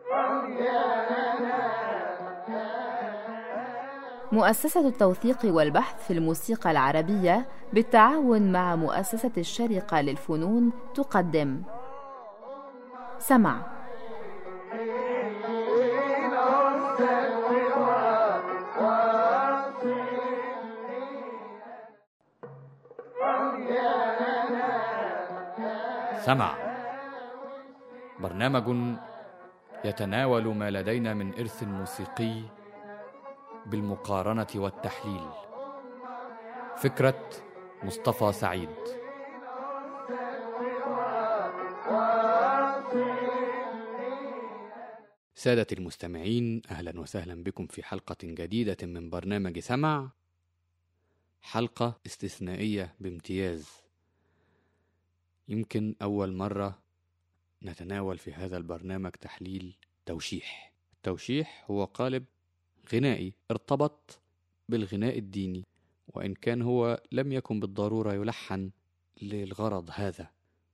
مؤسسة التوثيق والبحث في الموسيقى العربية بالتعاون مع مؤسسة الشارقة للفنون تقدم سمع سمع برنامج يتناول ما لدينا من إرث موسيقي بالمقارنة والتحليل فكرة مصطفى سعيد سادة المستمعين أهلا وسهلا بكم في حلقة جديدة من برنامج سمع حلقة استثنائية بامتياز يمكن أول مرة نتناول في هذا البرنامج تحليل توشيح التوشيح هو قالب غنائي ارتبط بالغناء الديني وإن كان هو لم يكن بالضرورة يلحن للغرض هذا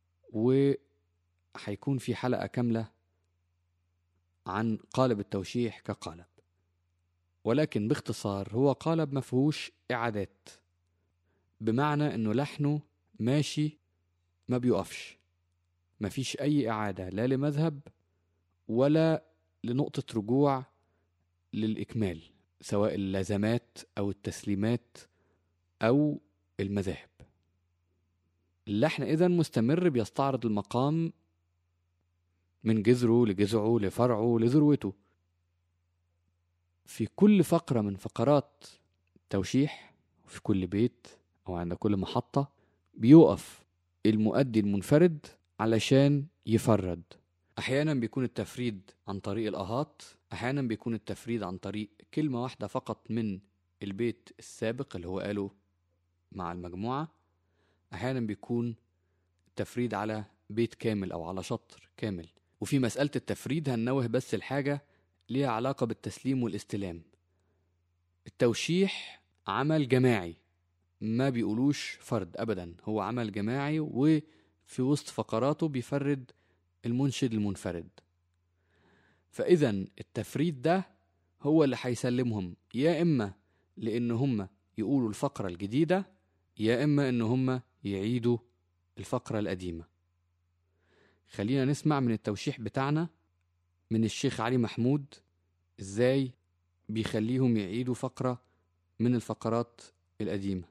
وحيكون في حلقة كاملة عن قالب التوشيح كقالب ولكن باختصار هو قالب مفهوش إعادات بمعنى أنه لحنه ماشي ما بيقفش مفيش أي إعادة لا لمذهب ولا لنقطة رجوع للإكمال سواء اللازمات أو التسليمات أو المذاهب اللحن إذا مستمر بيستعرض المقام من جذره لجذعه لفرعه لذروته في كل فقرة من فقرات توشيح في كل بيت أو عند كل محطة بيقف المؤدي المنفرد علشان يفرد أحيانا بيكون التفريد عن طريق الأهات أحيانا بيكون التفريد عن طريق كلمة واحدة فقط من البيت السابق اللي هو قاله مع المجموعة أحيانا بيكون تفريد على بيت كامل أو على شطر كامل وفي مسألة التفريد هننوه بس الحاجة ليها علاقة بالتسليم والاستلام التوشيح عمل جماعي ما بيقولوش فرد أبدا هو عمل جماعي وفي وسط فقراته بيفرد المنشد المنفرد فإذا التفريد ده هو اللي هيسلمهم يا إما لأن هم يقولوا الفقرة الجديدة يا إما إن هم يعيدوا الفقرة القديمة خلينا نسمع من التوشيح بتاعنا من الشيخ علي محمود إزاي بيخليهم يعيدوا فقرة من الفقرات القديمة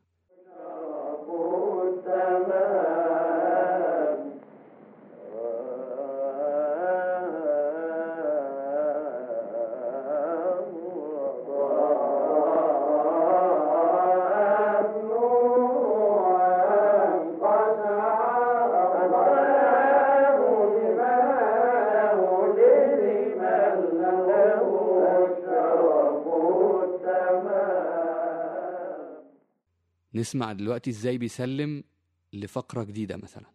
نسمع دلوقتي ازاي بيسلم لفقرة جديدة مثلا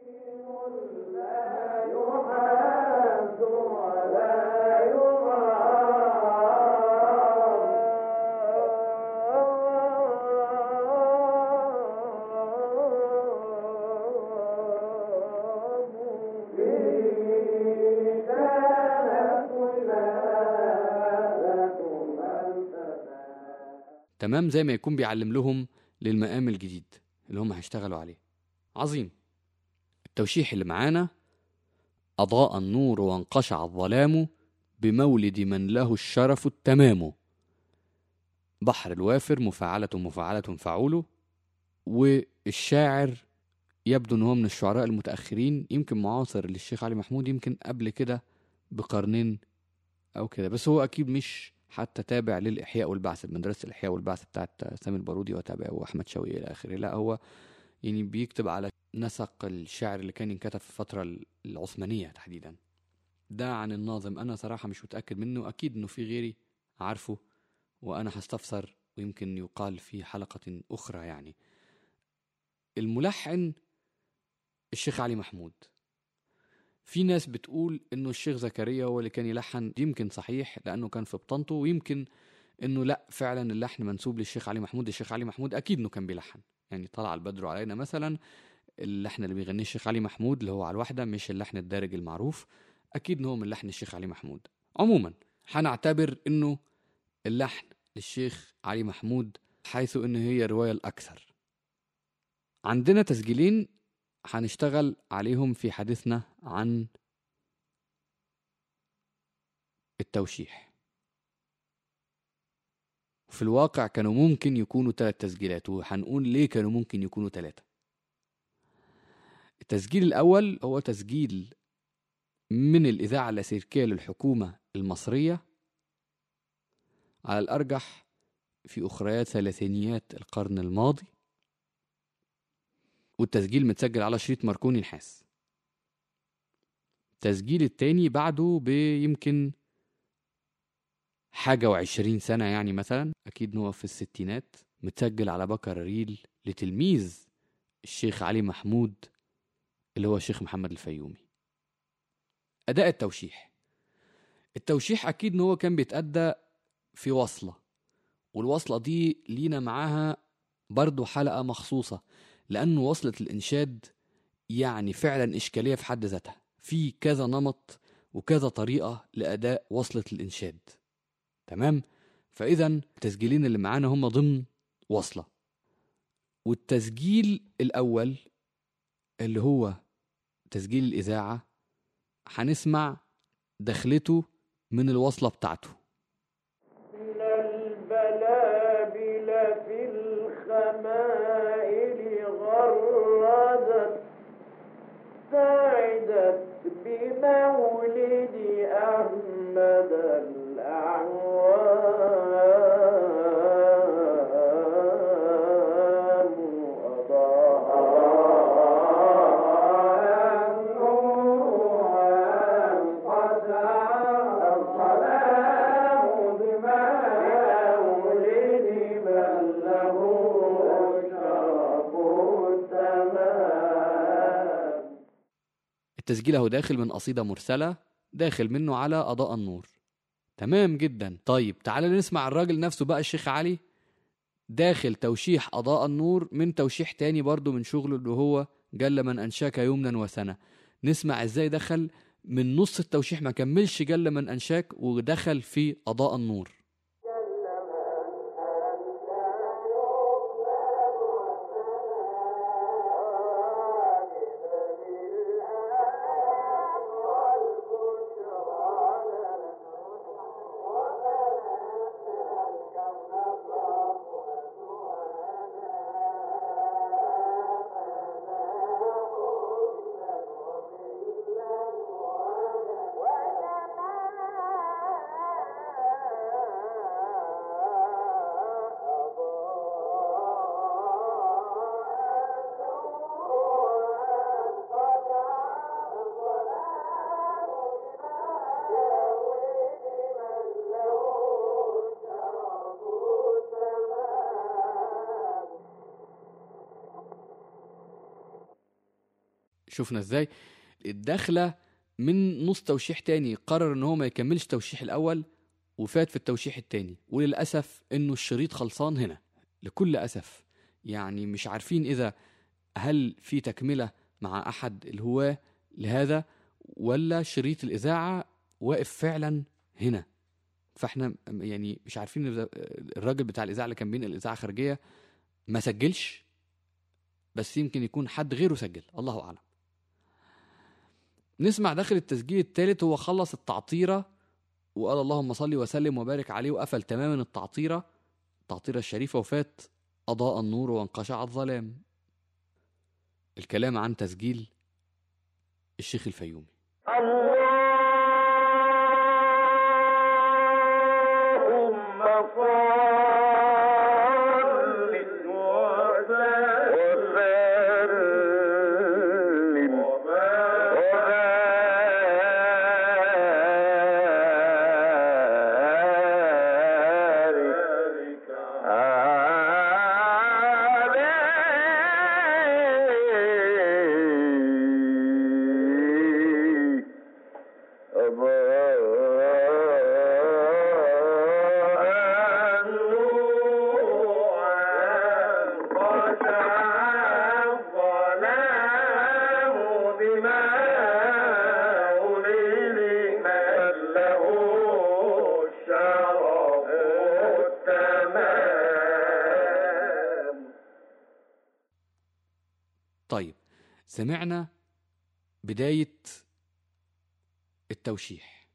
تمام زي ما يكون بيعلم لهم للمقام الجديد اللي هم هيشتغلوا عليه عظيم التوشيح اللي معانا أضاء النور وانقشع الظلام بمولد من له الشرف التمام بحر الوافر مفاعلة مفاعلة فعوله والشاعر يبدو ان هو من الشعراء المتأخرين يمكن معاصر للشيخ علي محمود يمكن قبل كده بقرنين او كده بس هو اكيد مش حتى تابع للإحياء والبعث مدرسة الإحياء والبعث بتاعت سامي البارودي وتابعه وأحمد شوقي إلى آخره لا هو يعني بيكتب على نسق الشعر اللي كان ينكتب في الفترة العثمانية تحديدا ده عن الناظم أنا صراحة مش متأكد منه أكيد إنه في غيري عارفه وأنا هستفسر ويمكن يقال في حلقة أخرى يعني الملحن الشيخ علي محمود في ناس بتقول انه الشيخ زكريا هو اللي كان يلحن يمكن صحيح لانه كان في بطنته ويمكن انه لا فعلا اللحن منسوب للشيخ علي محمود الشيخ علي محمود اكيد انه كان بيلحن يعني طلع البدر علينا مثلا اللحن اللي بيغنيه الشيخ علي محمود اللي هو على الواحده مش اللحن الدارج المعروف اكيد انه هو من لحن الشيخ علي محمود عموما هنعتبر انه اللحن للشيخ علي محمود حيث ان هي الروايه الاكثر عندنا تسجيلين هنشتغل عليهم في حديثنا عن التوشيح في الواقع كانوا ممكن يكونوا ثلاث تسجيلات وهنقول ليه كانوا ممكن يكونوا ثلاثة التسجيل الأول هو تسجيل من الإذاعة اللاسلكية للحكومة المصرية على الأرجح في أخريات ثلاثينيات القرن الماضي والتسجيل متسجل على شريط ماركوني نحاس التسجيل التاني بعده بيمكن حاجة وعشرين سنة يعني مثلا أكيد إن هو في الستينات متسجل على بكر ريل لتلميذ الشيخ علي محمود اللي هو الشيخ محمد الفيومي أداء التوشيح التوشيح أكيد إن هو كان بيتأدى في وصلة والوصلة دي لينا معاها برضو حلقة مخصوصة لأنه وصلة الإنشاد يعني فعلا إشكالية في حد ذاتها في كذا نمط وكذا طريقة لأداء وصلة الإنشاد تمام فإذا التسجيلين اللي معانا هم ضمن وصلة والتسجيل الأول اللي هو تسجيل الإذاعة هنسمع دخلته من الوصلة بتاعته من البلابل في الخمائل غردت سعدت بمولد أحمد الأعوام التسجيل اهو داخل من قصيدة مرسلة داخل منه على أضاء النور تمام جدا طيب تعالى نسمع الراجل نفسه بقى الشيخ علي داخل توشيح أضاء النور من توشيح تاني برضو من شغله اللي هو جل من أنشاك يمنا وسنة نسمع ازاي دخل من نص التوشيح ما كملش جل من أنشاك ودخل في أضاء النور شفنا ازاي الدخلة من نص توشيح تاني قرر ان هو ما يكملش توشيح الاول وفات في التوشيح التاني وللاسف انه الشريط خلصان هنا لكل اسف يعني مش عارفين اذا هل في تكملة مع احد الهواة لهذا ولا شريط الاذاعة واقف فعلا هنا فاحنا يعني مش عارفين إذا الراجل بتاع الاذاعه اللي كان بينقل الاذاعه خارجيه ما سجلش بس يمكن يكون حد غيره سجل الله اعلم نسمع داخل التسجيل الثالث هو خلص التعطيره وقال اللهم صل وسلم وبارك عليه وقفل تماما التعطيره التعطيره الشريفه وفات اضاء النور وانقشع الظلام الكلام عن تسجيل الشيخ الفيومي اللهم صل وسلم وبارك عليه له سمعنا بداية التوشيح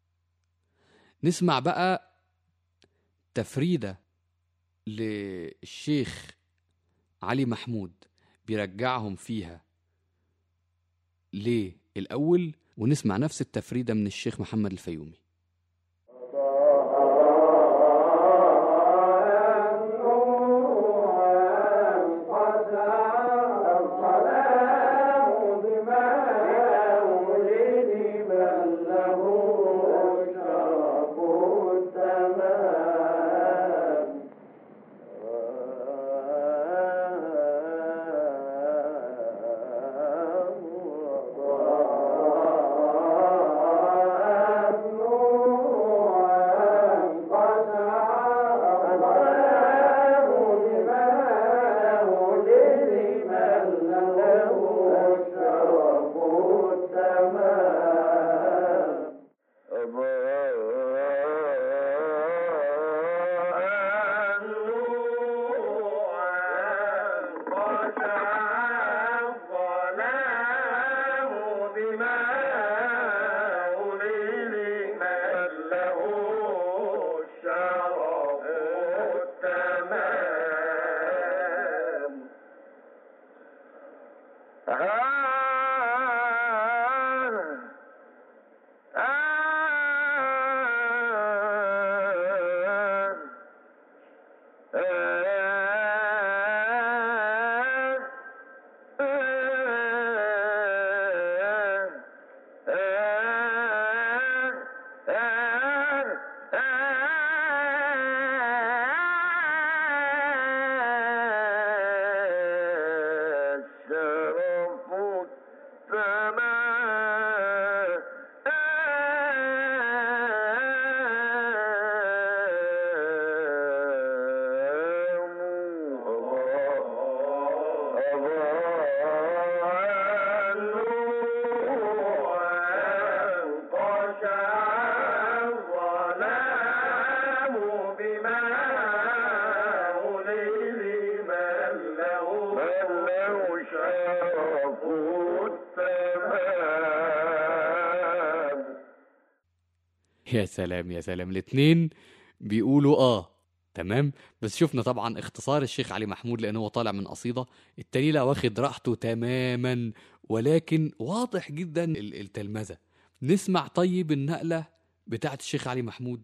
نسمع بقى تفريدة للشيخ علي محمود بيرجعهم فيها للأول ونسمع نفس التفريدة من الشيخ محمد الفيومي يا سلام يا سلام الاتنين بيقولوا اه تمام بس شفنا طبعا اختصار الشيخ علي محمود لانه هو طالع من قصيده التاني لا واخد راحته تماما ولكن واضح جدا ال- التلمذه نسمع طيب النقله بتاعت الشيخ علي محمود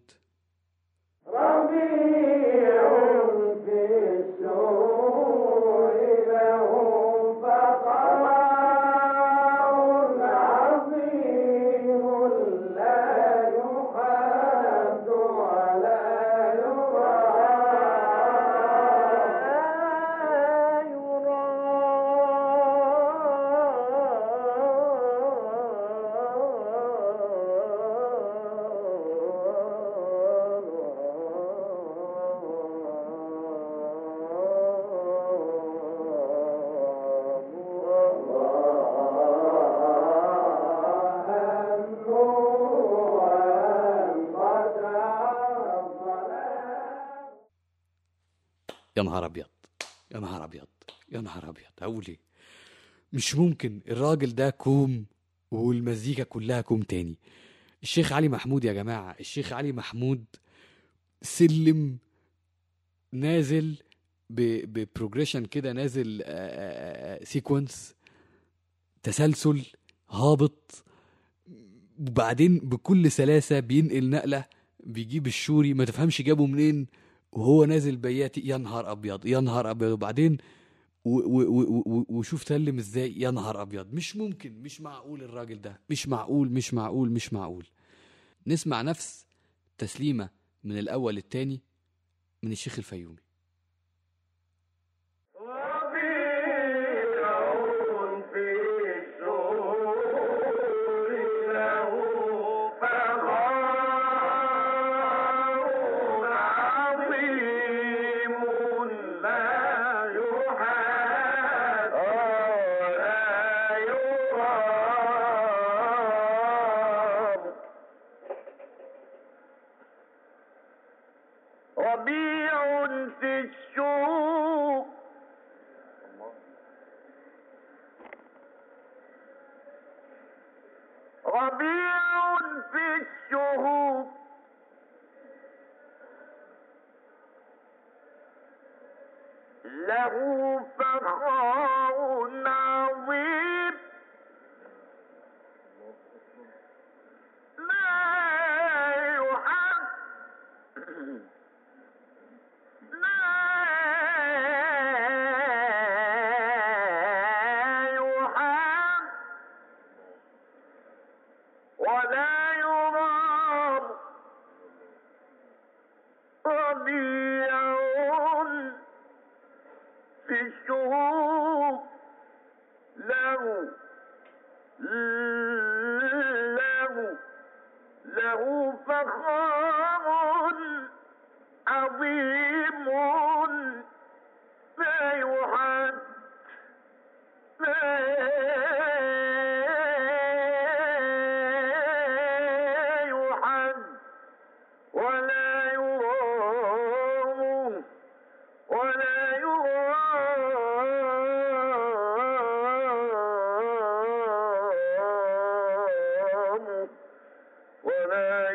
يا نهار ابيض يا نهار ابيض يا نهار ابيض اقول ايه مش ممكن الراجل ده كوم والمزيكا كلها كوم تاني الشيخ علي محمود يا جماعه الشيخ علي محمود سلم نازل ببروجريشن كده نازل سيكونس تسلسل هابط وبعدين بكل سلاسه بينقل نقله بيجيب الشوري ما تفهمش جابه منين وهو نازل بياتي يا نهار ابيض يا نهار ابيض وبعدين و- و- و- و- وشوف سلم ازاي يا نهار ابيض مش ممكن مش معقول الراجل ده مش معقول مش معقول مش معقول نسمع نفس تسليمه من الاول للتاني من الشيخ الفيومي ربيع في الشوق له فخار عظيم لا يحب لا يحب ولا يرام ربيع في الشهور له له له فخار عظيم لا يحد لا يحد ولا يرام ولا يرام ولا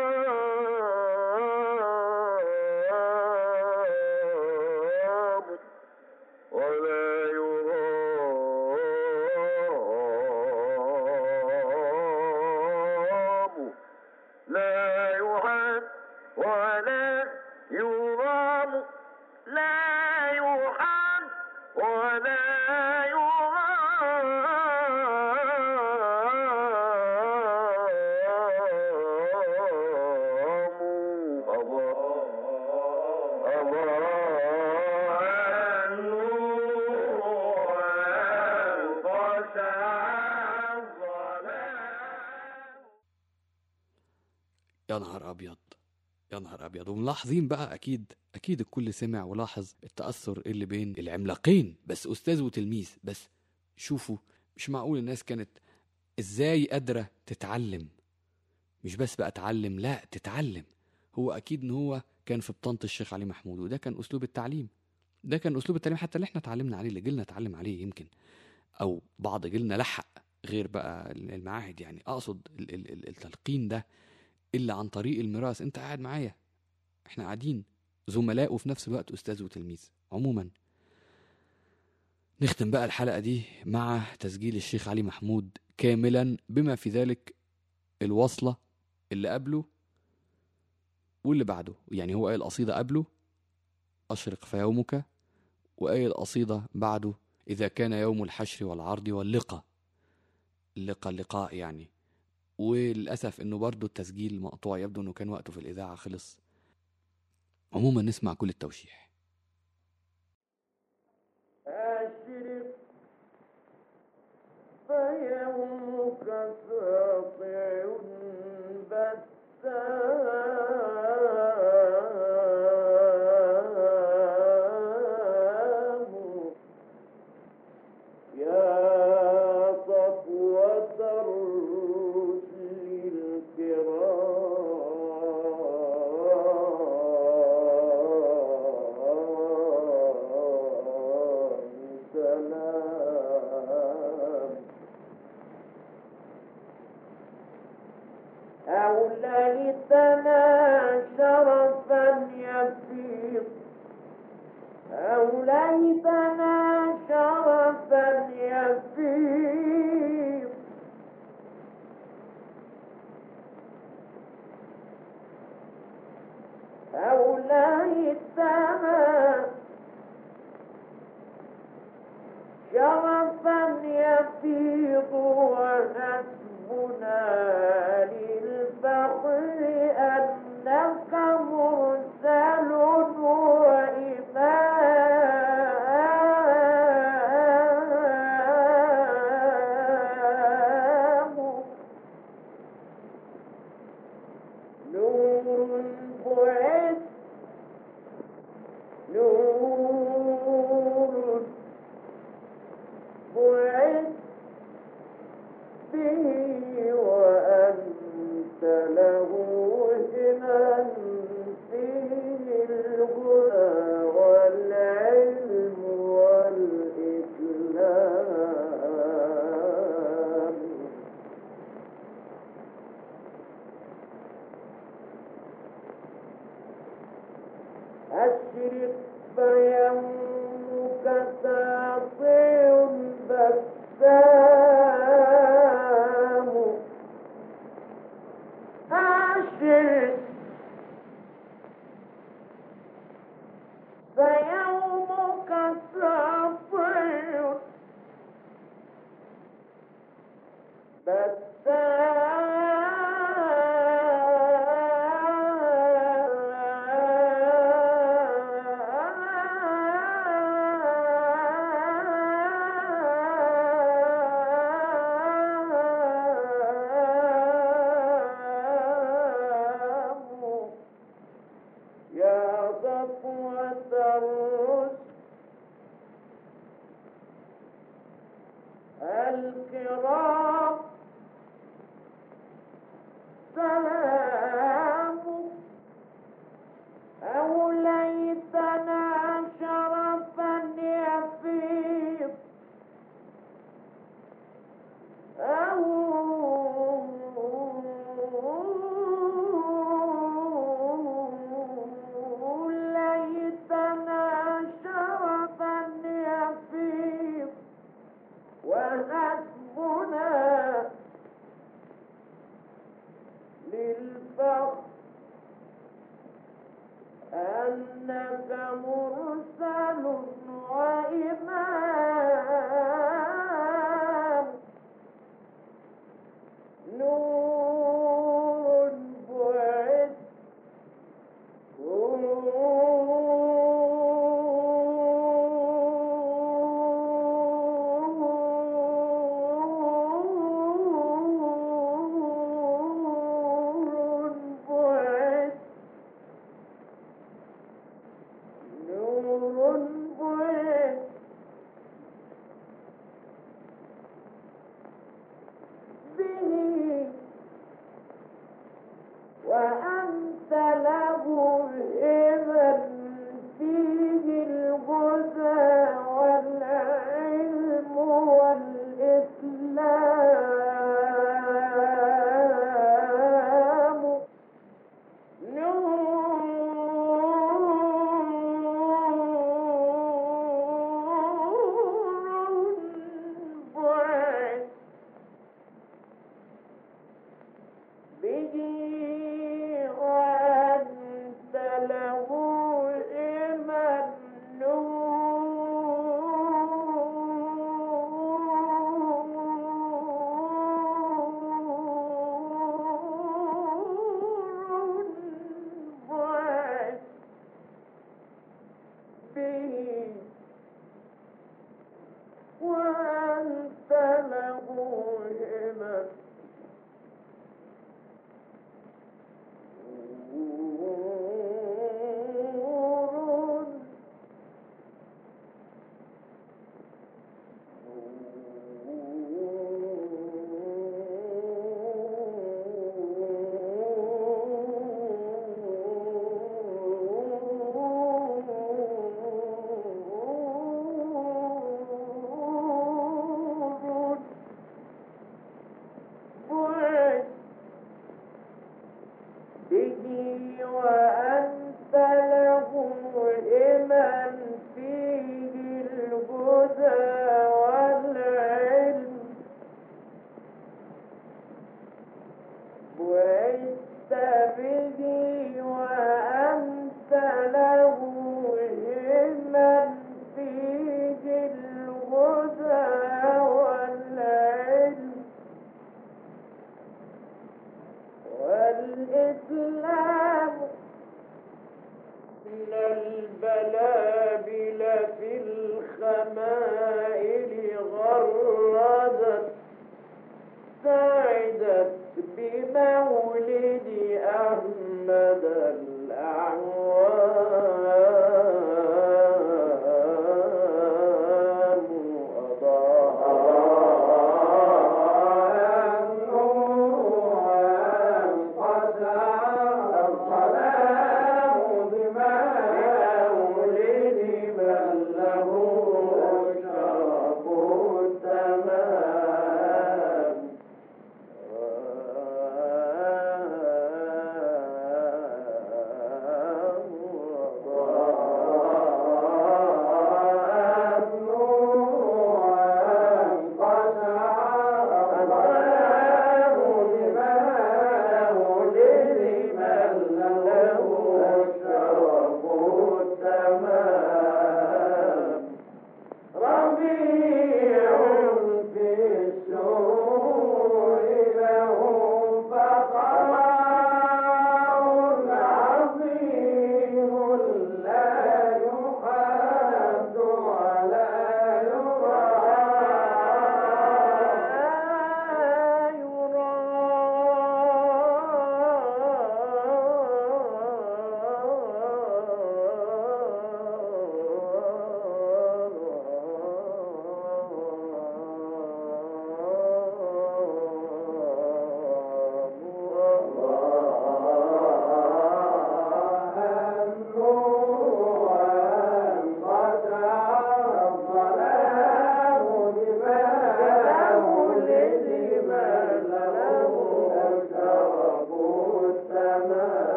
يرام ولا يرام لا يحد ولا يرام لا يحد ولا يرام الله الله النور والقشع الظلام يا نهار ابيض يا نهار ابيض وملاحظين بقى اكيد اكيد الكل سمع ولاحظ التاثر اللي بين العملاقين بس استاذ وتلميذ بس شوفوا مش معقول الناس كانت ازاي قادره تتعلم مش بس بقى اتعلم لا تتعلم هو اكيد ان هو كان في بطانه الشيخ علي محمود وده كان اسلوب التعليم ده كان اسلوب التعليم حتى اللي احنا اتعلمنا عليه اللي جيلنا اتعلم عليه يمكن او بعض جيلنا لحق غير بقى المعاهد يعني اقصد ال- ال- ال- التلقين ده الا عن طريق الميراث انت قاعد معايا احنا قاعدين زملاء وفي نفس الوقت استاذ وتلميذ عموما نختم بقى الحلقه دي مع تسجيل الشيخ علي محمود كاملا بما في ذلك الوصله اللي قبله واللي بعده يعني هو قايل قصيده قبله اشرق فيومك وقايل قصيده بعده اذا كان يوم الحشر والعرض واللقاء اللقاء اللقاء يعني وللأسف إنه برضه التسجيل مقطوع يبدو إنه كان وقته في الإذاعة خلص عموما نسمع كل التوشيح أشرق فيومك ساطع بسام يا صفوة الرسل الكرام سلام أوليتنا شرفا يفيض أوليتنا شرفا يفيض أوليتنا شرفا يفيض وحسبنا للفخر أنك مرسل وإمام نور بعث نور بعث به وأنت له غنى فيه الهدى والعلم والإسلام أشرق فيومك ساطع بسام عاشر فيومك ساطع بسام يا صفوة الرسل الكرام سلام أوليتنا شرفا يفيض أوليتنا شرفا يفيض وحسبنا للفخر أنك مرسل وإمام نور بعث نور بعث نور بعث به وأنت له الإذن فيه الهدى والعلم والإسلام نور بعث به وأنت له الممنون بعث به وأنت له همم نور نور بعث به وأنت له إمام فيه الهدى والعلم بعثت به وأنت له إمام فيه الهدى والعلم والإسلام من البلابل في الخمائل غردت سعدت بمولد أحمد الأعوام أضاء النور الصلاة بمولد من له شرف التمام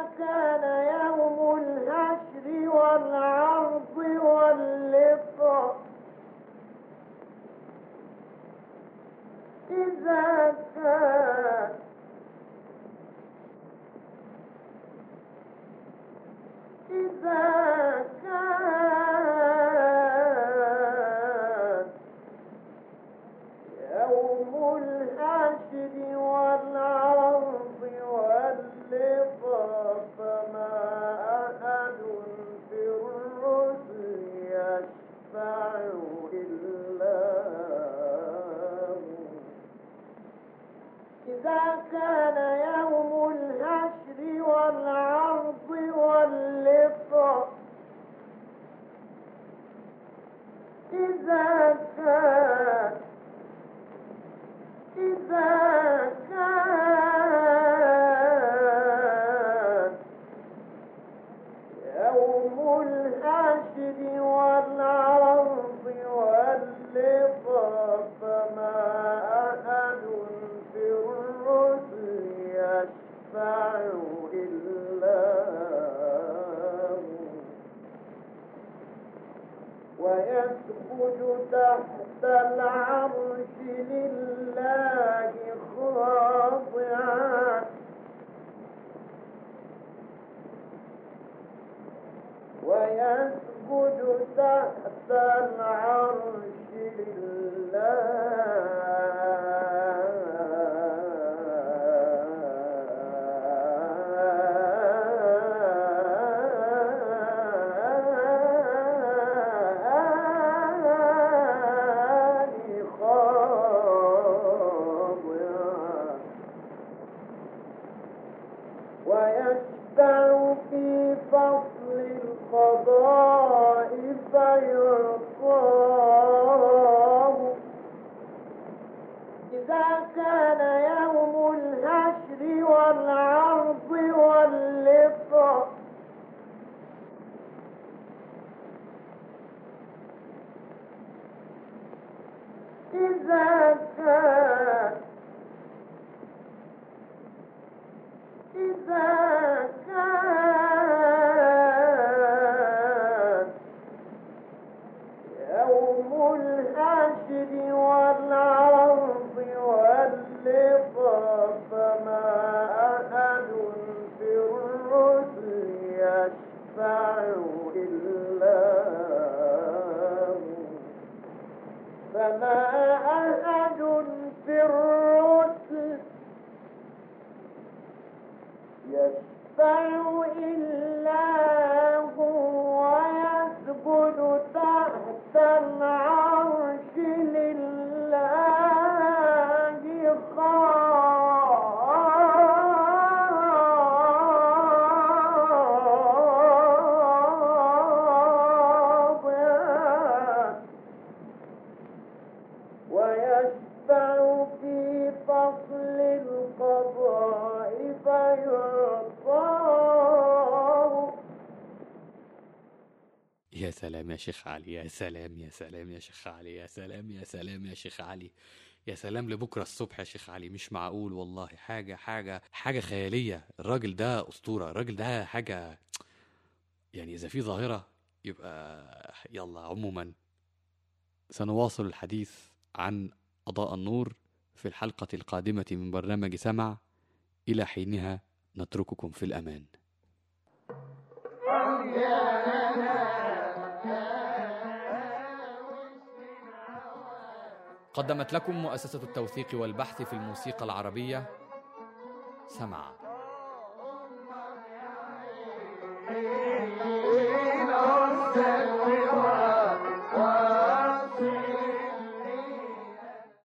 كان يوم الحشر والعرض واللقاء إذا كان إذا كان يوم الحشر والعرض واللقاء فما أحد في الرسل يشفع إلا هو إذا كان يوم الحشر والعرض واللقاء إذا كان إذا كان يوم الحشر والعرض واللقاء فما أحد في الرسل يشفع إلا هو ويسجد تحت العرش لله خاضعا ويسجد تحت العرش لله خاضعا ويشفع في فصل القضاء فيعطاه إذا كان يوم الحشر والعرض واللقاء إذا كان إذا كان يوم الحشر والعرض واللقاء فما أحد في الرسل يشفع إلا هو فما أحد في الرسل يشفع إلا هو ويسجد تحت العرش لله خاضعا ويشفع في فصل القضاء فيعطاه يا سلام يا شيخ علي يا سلام يا سلام يا شيخ علي يا سلام يا سلام يا شيخ علي يا سلام لبكره الصبح يا شيخ علي مش معقول والله حاجه حاجه حاجه خياليه الراجل ده اسطوره الراجل ده حاجه يعني اذا في ظاهره يبقى يلا عموما سنواصل الحديث عن أضاء النور في الحلقة القادمة من برنامج سمع إلى حينها نترككم في الأمان قدمت لكم مؤسسة التوثيق والبحث في الموسيقى العربية سمع Thank you.